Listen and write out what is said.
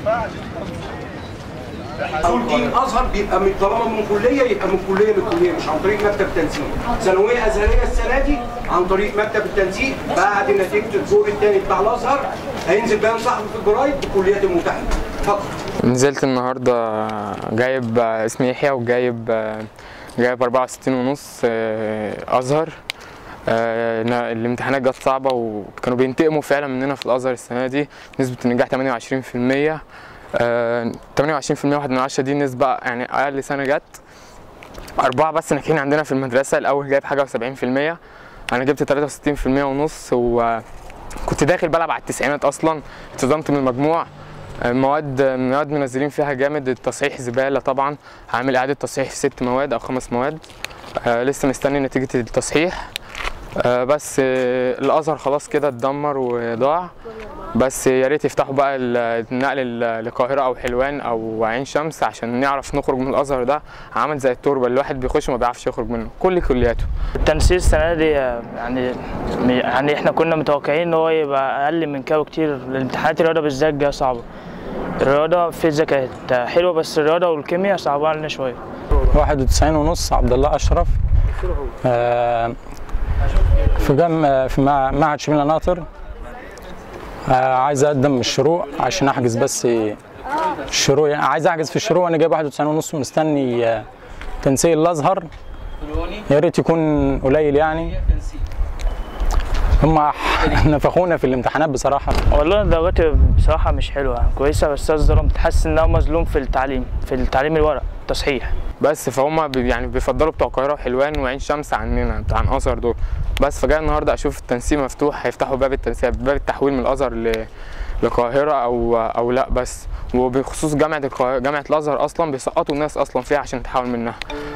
دول دين ازهر بيبقى من طالما من كليه يبقى من كليه لكليه مش عن طريق مكتب تنسيق ثانويه ازهريه السنه دي عن طريق مكتب التنسيق بعد نتيجه الدور الثاني بتاع الازهر هينزل بيان صحفي في الجرايد بكليات المتحده اتفضل نزلت النهارده جايب اسمي يحيى وجايب جايب 64 ونص ازهر آه، الامتحانات جت صعبه وكانوا بينتقموا فعلا مننا في الازهر السنه دي نسبه النجاح 28% آه، 28% واحد من عشرة دي نسبة يعني أقل سنة جت أربعة بس ناجحين عندنا في المدرسة الأول جايب حاجة وسبعين في المية أنا جبت تلاتة وستين في المية ونص وكنت داخل بلعب على التسعينات أصلا اتصدمت من المجموع مواد مواد منزلين فيها جامد التصحيح زبالة طبعا هعمل إعادة تصحيح في ست مواد أو خمس مواد آه لسه مستني نتيجة التصحيح آه بس آه الازهر خلاص كده اتدمر وضاع بس يا ريت يفتحوا بقى النقل للقاهره او حلوان او عين شمس عشان نعرف نخرج من الازهر ده عامل زي التربه اللي الواحد بيخش ما بيعرفش يخرج منه كل كلياته التنسيق السنه دي يعني يعني احنا كنا متوقعين ان هو يبقى اقل من كده بكتير الامتحانات الرياضه بالذات جايه صعبه الرياضه الفيزياء كانت حلوه بس الرياضه والكيمياء صعبه علينا شويه 91 ونص عبد الله اشرف آه في جم في معهد شميلة ناطر آه عايز اقدم الشروق عشان احجز بس الشروق يعني عايز احجز في الشروق وانا جايب 91 ونص ومستني آه تنسيق الازهر يا ريت يكون قليل يعني هم نفخونا في الامتحانات بصراحه والله درجاتي بصراحه مش حلوه كويسه بس ظلمت حاسس ان انا مظلوم في التعليم في التعليم الورق تصحيح بس فهم يعني بيفضلوا بتوع القاهره وحلوان وعين شمس عننا بتاع الازهر دول بس فجاي النهارده اشوف التنسيق مفتوح هيفتحوا باب التنسيق باب التحويل من الازهر للقاهره او او لا بس وبخصوص جامعه القاهره جامعه الازهر اصلا بيسقطوا الناس اصلا فيها عشان تحول منها